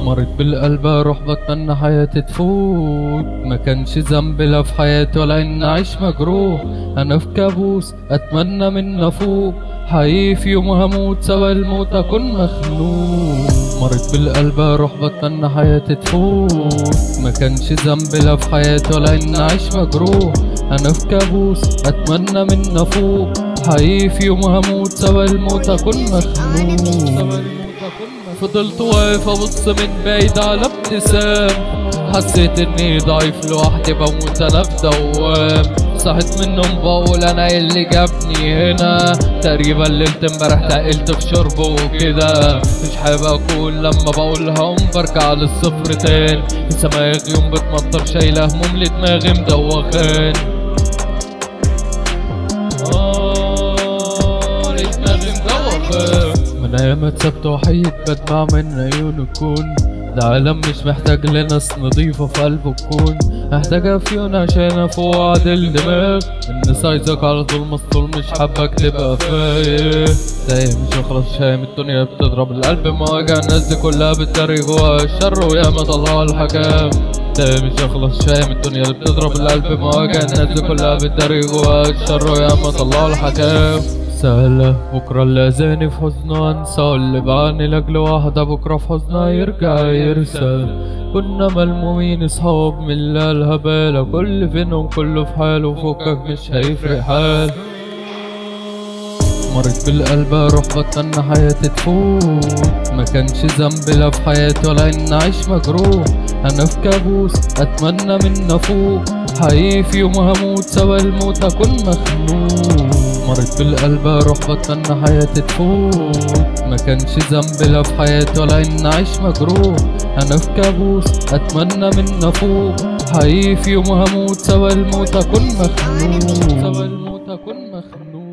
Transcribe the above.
مريت بالقلب اروح بتمنى حياتي تفوت ما كانش ذنب لا في حياتي ولا ان اعيش مجروح انا في كابوس اتمنى من افوق حقيقي في يوم هموت سوا الموت اكون مخنوق مريت بالقلب اروح بتمنى حياتي تفوت ما كانش ذنب لا في حياتي ولا ان اعيش مجروح انا في كابوس اتمنى من افوق حقيقي في يوم هموت سوا الموت اكون مخنوق فضلت واقف ابص من بعيد على ابتسام حسيت اني ضعيف لوحدي بموت انا في دوام صحيت من النوم بقول انا إيه اللي جابني هنا تقريبا ليلة امبارح تقلت في شرب وكده مش حابب اكون لما بقولها قوم برجع للصفر تاني لسه دماغي يوم بتمطر شايله هموم لدماغي مدوخان آه، لدماغي مدوخان من ايام اتسبت وحيد بدمع من عيون الكون ده عالم مش محتاج لناس نضيفة في قلبه الكون محتاج افيون عشان افوق اعدل دماغ ان سايزك على طول مسطول مش حابك تبقى فايق تايه مش هخلص شايم الدنيا بتضرب القلب مواجع الناس دي كلها بتداري جواها الشر وياما طلعوا الحكام تايه مش هخلص شايم الدنيا اللي بتضرب القلب مواجع الناس دي كلها بتداري جواها الشر وياما طلعوا الحكام سهلة بكرة اللي أذاني في حزنه أنسى واللي بعاني لأجل واحدة بكرة في حزنها يرجع يرسى كنا ملمومين اصحاب من لا الهبالة كل فينهم كله في حاله فكك مش هيفرق حال مريت بالقلب اروح بتمنى حياتي تفوت ما كانش ذنب لا في حياتي ولا ان اعيش مجروح انا في كابوس اتمنى من افوق حقيقي في يوم هموت سوا الموت اكون مخنوق مريت بالقلب اروح بتمنى حياتي تفوت ما كانش ذنب لا في حياتي ولا ان اعيش مجروح انا في كابوس اتمنى من افوق حقيقي في يوم هموت سوا الموت اكون مخنوق سوا الموت اكون مخنوق